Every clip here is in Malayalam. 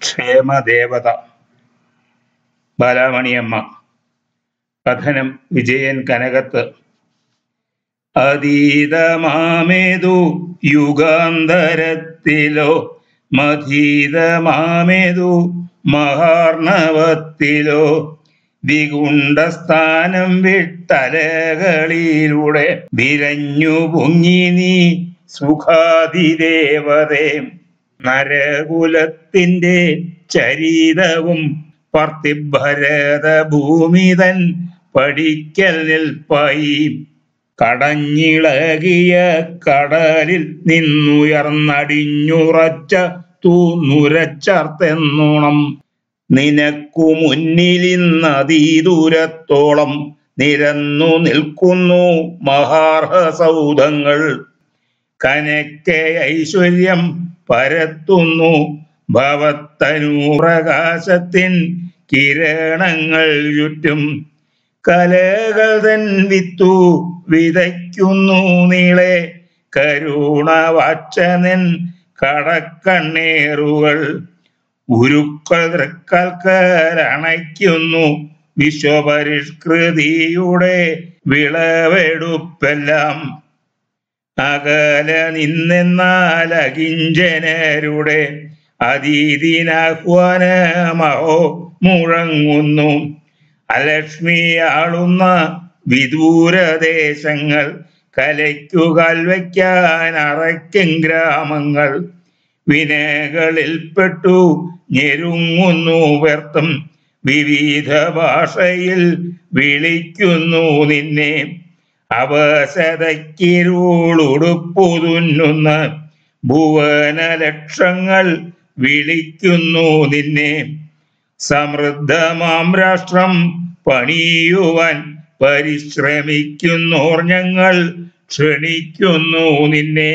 ക്ഷേമദേവത ബാലാമണിയമ്മ കഥനം വിജയൻ കനകത്ത് അതീതമാമേതു യുഗാന്തരത്തിലോ മധീതമാമേതു മഹാർണവത്തിലോ വികുണ്ടസ്ഥാനം വിട്ടലകളിലൂടെ വിരഞ്ഞു പൊങ്ങി നീ സുഖാതിദേവതേ നരകുലത്തിന്റെ ചരിതവും പർത്തിഭരത ഭൂമിതൻ പഠിക്കൽ നിൽപ്പായി കടഞ്ഞിളകിയ കടലിൽ നിന്നുയർന്നടിഞ്ഞുറച്ച തൂന്നുരച്ചർത്തെന്നോണം നിനക്കു മുന്നിലിന്നതീദൂരത്തോളം നിരന്നു നിൽക്കുന്നു മഹാർഹസൗധങ്ങൾ കനക്കെ ഐശ്വര്യം പരത്തുന്നു ഭവത്തനുപ്രകാശത്തിൻ കിരണങ്ങൾ ചുറ്റും കലകൾ തൻ വിത്തു വിതയ്ക്കുന്നു നീളെ കരുണവാച്ചനൻ കടക്കണ്ണേറുകൾ ഉരുക്കൾ തൃക്കൽക്കരണയ്ക്കുന്നു വിശ്വപരിഷ്കൃതിയുടെ വിളവെടുപ്പെല്ലാം അകല നിന്നെന്നാൽ അകിഞ്ചനരുടെ അതീതിനാഹ്വാനമഹോ മുഴങ്ങുന്നു അലക്ഷ്മിയാളുന്ന വിദൂരദേശങ്ങൾ കലയ്ക്കു കൽവയ്ക്കാൻ അറയ്ക്കും ഗ്രാമങ്ങൾ വിനകളിൽപ്പെട്ടു ഞെരുങ്ങുന്നു വ്യർത്ഥം വിവിധ ഭാഷയിൽ വിളിക്കുന്നു നിന്നെ അവസതയ്ക്കിരുളുടുപ്പുതുന്നുന്ന ഭുവന ലക്ഷങ്ങൾ വിളിക്കുന്നു നിന്നെ സമൃദ്ധമാം രാഷ്ട്രം പണിയുവാൻ പരിശ്രമിക്കുന്നോർ ഞങ്ങൾ ക്ഷണിക്കുന്നു നിന്നെ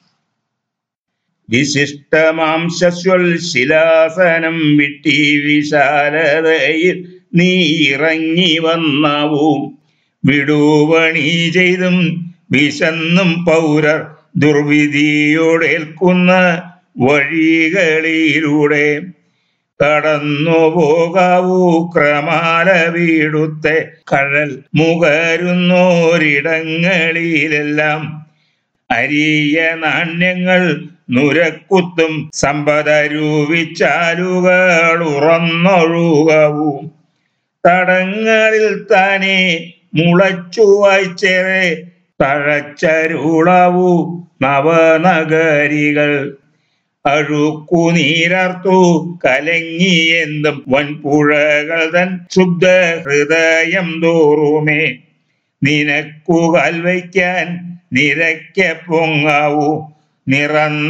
വിശിഷ്ടമാം ശശ്വൽ ശിലാസനം വിട്ടി വിശാലതയിൽ നീ ഇറങ്ങി വന്നാവും വിടുപണി ചെയ്തും വിശന്നും പൗരർ ദുർവിധിയോടേൽക്കുന്ന വഴികളിലൂടെ കടന്നു പോകാവൂ ക്രമാല വീടുത്തെ കഴൽ മുകരുന്നോരിടങ്ങളിലെല്ലാം അരിയ നാണ്യങ്ങൾ നുരക്കുത്തും സമ്പതരൂപിച്ചാലുകൾ ഉറന്നൊഴുകവൂ തടങ്ങളിൽ താനെ മുളച്ചു വായിച്ചേറെ തഴച്ചരുളവു നവനഗരികൾ അഴുക്കു നീരർത്തു കലങ്ങിയെന്തും വൻപുഴകൾ തൻ ശുദ്ധ ഹൃദയം തോറുമേ നിനക്കു കൽവയ്ക്കാൻ നിരക്ക പൊങ്ങാവൂ നിറന്ന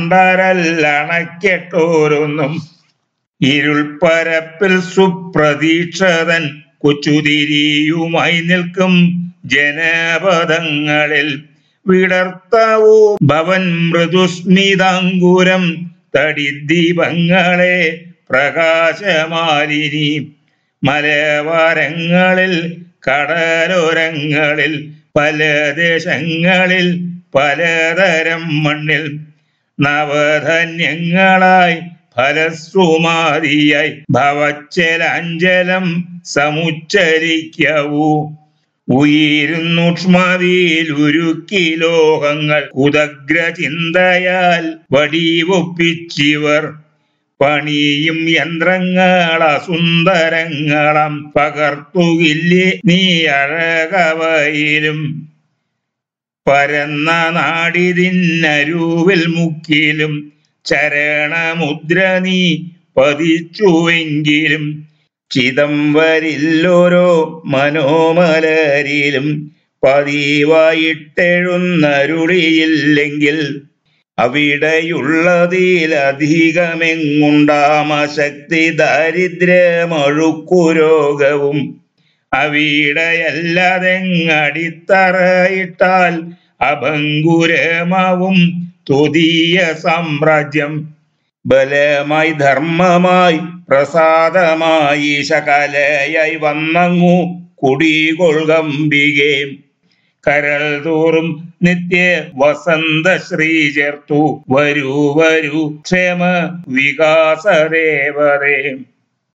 തണ്ടരല്ലണക്കെട്ടോരൊന്നും ഇരുൾപ്പരപ്പിൽ സുപ്രതീക്ഷതൻ കൊച്ചുതിരിയുമായി നിൽക്കും ജനപദങ്ങളിൽ വിടർത്തവോ ഭവൻ മൃദുസ്മിതാങ്കുരം തടിദീപങ്ങളെ പ്രകാശമാലിനി മലവാരങ്ങളിൽ കടലോരങ്ങളിൽ പല ദേശങ്ങളിൽ പലതരം മണ്ണിൽ നവധന്യങ്ങളായി ഫലസുമാരിയായി ഭവച്ചലാഞ്ചലം സമുച്ചരിക്കവൂ ഉയിരുന്നൂക്ഷ്മതിയിൽ ഉരുക്കി ലോകങ്ങൾ കുതഗ്ര ചിന്തയാൽ വടിവൊപ്പിച്ചിവർ പണിയും യന്ത്രങ്ങൾ അസുന്ദരങ്ങളം പകർത്തുകില്ലേ നീ അഴകവയിലും പരന്ന നാടിതിന്നരുവിൽ മുക്കിലും ചരണമുദ്ര നീ പതിച്ചുവെങ്കിലും ചിദംബരില്ലോരോ മനോമലരിലും പതിവായിട്ടെഴുന്നരുളിയില്ലെങ്കിൽ അവിടെയുള്ളതിലധികമെങ്ങുണ്ടാമശക്തി ദാരിദ്ര്യമഴുക്കുരോഗവും അവിടെയല്ലാതെങ്ങടിത്തറയിട്ടാൽ അഭങ്കുരമാവും തുതീയ സാമ്രാജ്യം ബലമായി ധർമ്മമായി പ്രസാദമായി ശകലയായി വന്നങ്ങു കുടികൊൾകമ്പികെ കരൾ തോറും നിത്യ വസന്ത ശ്രീ ചേർത്തു വരൂ വരൂ ക്ഷേമ വികാസ ദേവതേ